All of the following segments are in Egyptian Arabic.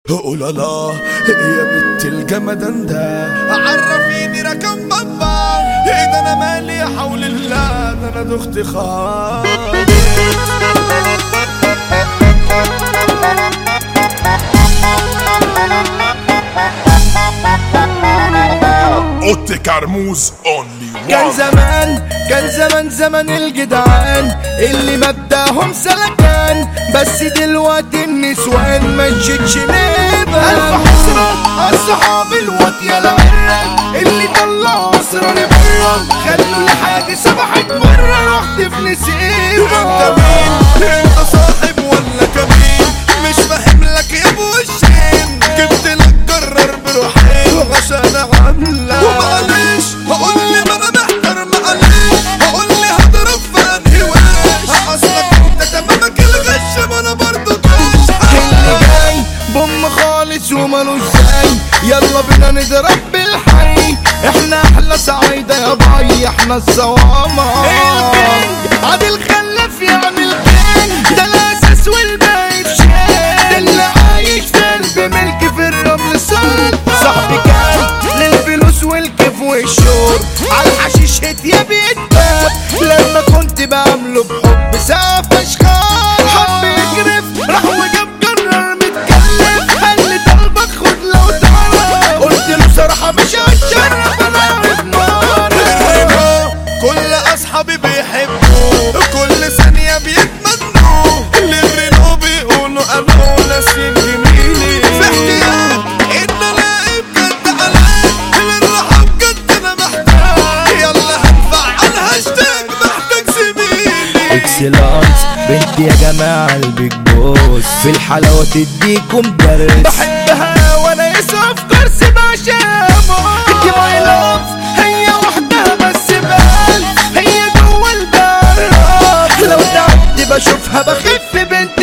قول لا يا بنت الجمدان ده عرفيني رقم بابا ايه ده انا مالي يا حول الله ده انا دخت خالص اوتي كرموز اونلي كان زمان كان زمان زمان الجدعان اللي مبداهم سلكان بس دلوقتي النسوان مشيتش نيبة ألف حسرة الصحاب الواطية العرة اللي طلعوا أسرار برا خلوا لحاجة سبحت مرة رحت في نسيبة انت مين؟ انت صاحب ولا كمين؟ مش فاهم لك يا ابو الشين جبت لك قرر بروحين عشان عاملة ومعلش هقول لي ما انا محتار معلش هقول لي هضرب في انهي وش اصلك انت تمامك الغش ما انا برضه كش اللي جاي بوم خالص ومالوش زي يلا بينا نضرب بالحي احنا احلى سعيدة يا باي احنا الصوامة عادل خلف يعمل كين ده الاساس والباقي في شين ده اللي عايش في قلب ملك في الرمل صار صاحبي كان للفلوس والكيف والشور على الحشيش هت يا بيتباب لما كنت بعمله بحب سقف اشخاص حب يجرف راح وجاب قرر متكلف قال لي طلبك خد لو تعرف قلت له بصراحة مش هتشرف انا عارف نار كل اصحابي بيحبوا كل ثانية بيتمنوا للرينو بيقولوا انا وناسين جميلي في احتياج ان الاقي بجد علاج للراحة بجد انا محتاج يلا هنفعل هاشتاج محتاج زميلي اكسلانس بنت يا جماعة البيج بوس في الحلاوة تديكم درس بحبها وانا يسوى في كرسي بعشامه انتي ماي لاف هي وحدها بس بقلب هي جوه البراب لو تعبت بشوفها بخف بنت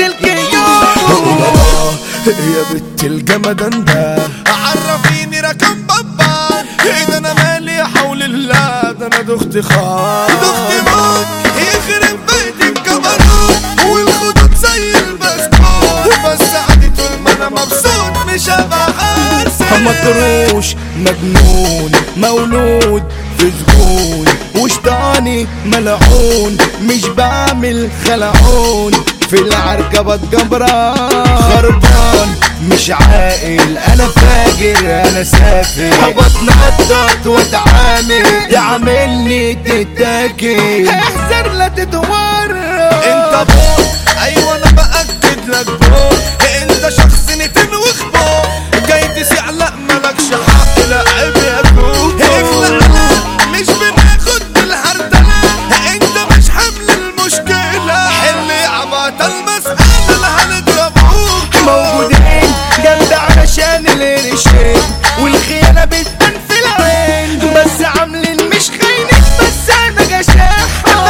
الكيوم يا بنت الجمدان ده عرفيني رقم بابا ايه ده انا مالي يا حول الله ده انا دخت خالص دخت موت يخرب بيتي بكبروت والخدود زي البسكوت بس عادي طول ما انا مبسوط مش هبقى حاسس مطروش مجنون مولود في سجون وشطاني ملعون مش بعمل خلعون في العركة بتجبران خربان مش عاقل انا فاجر انا سافر بتنطط واتعامل تعاملني تتاكل احذر لا تتورط انت بوت ايوه انا باكد لك بوت انت شخص نتن وخبوط جاي تسيع لا مالكش حق لا عيب يا بوت اخلع لا مش بناخد بالهردله انت مش حمل المشكله حل يا عباط المساله اللي هنضربوك موجودين جنب علشان القرشين والخيانه بتبان في العين بس عاملين مش خاينين بس انا جشاح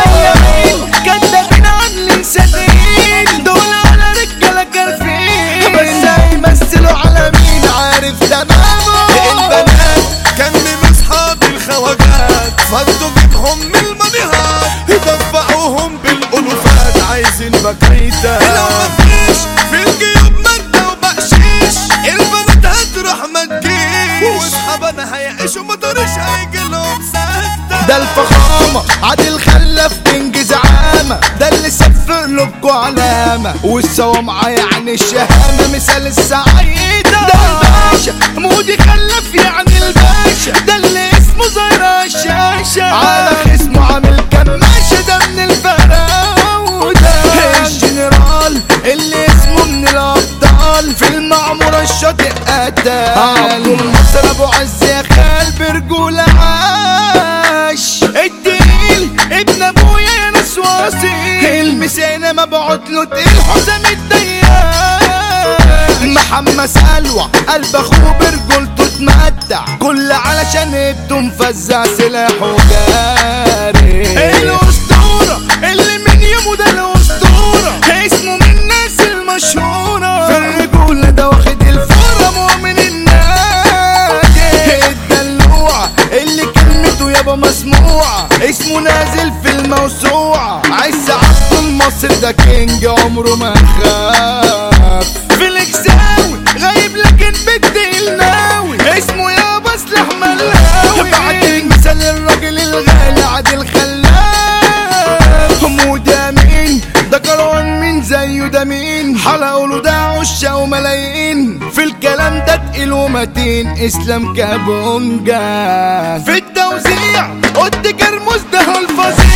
مين كدابين عاملين صدقين دول على رجاله كارفين بس هيمثلوا على مين عارف تمامه البنات كان من اصحاب الخواجات فضوا جيبهم من المنيهات دفعوهم بالالوفات عايزين بكريتا لو مفيش في الجيوب مادة وبقشيش البنات هتروح ما تجيش واصحاب انا هيعيشوا مطرش هيجي لهم سكتة ده الفخامة عادل خلف تنجز عامة ده اللي ساب في قلوبكوا علامة والصوامعة يعني الشهامة مثال السعيدة ده الباشا مودي خلف يعني الباشا ده اللي اسمه زهرة الشاشة على اسمه عامل كماشة ده من الفراودة الجنرال اللي اسمه من الابطال في المعمورة الشاطئ قتال عبد الناصر ابو عز يا خال برجولة عاش الدين ابن ابويا يا ناس واصيل المسانة مبعوت له تقيل حسام الديان محمد سلوى قلب اخوه برجولته اتمتع كل علشان ابته مفزع سلاحه جاري الاسطورة اللي من يومه ده الاسطورة اسمه من الناس المشهورة في الرجولة ده واخد الفورة مؤمن النادي الدلوعة اللي كلمته يابا مسموعة اسمه نازل في الموسوعة عايز عبد المصري ده كينج عمره ما خاف في الاكساوي غايب لا الكلام ده تقيل ومتين اسلام كابونجا في التوزيع قد كرموز ده هو الفظيع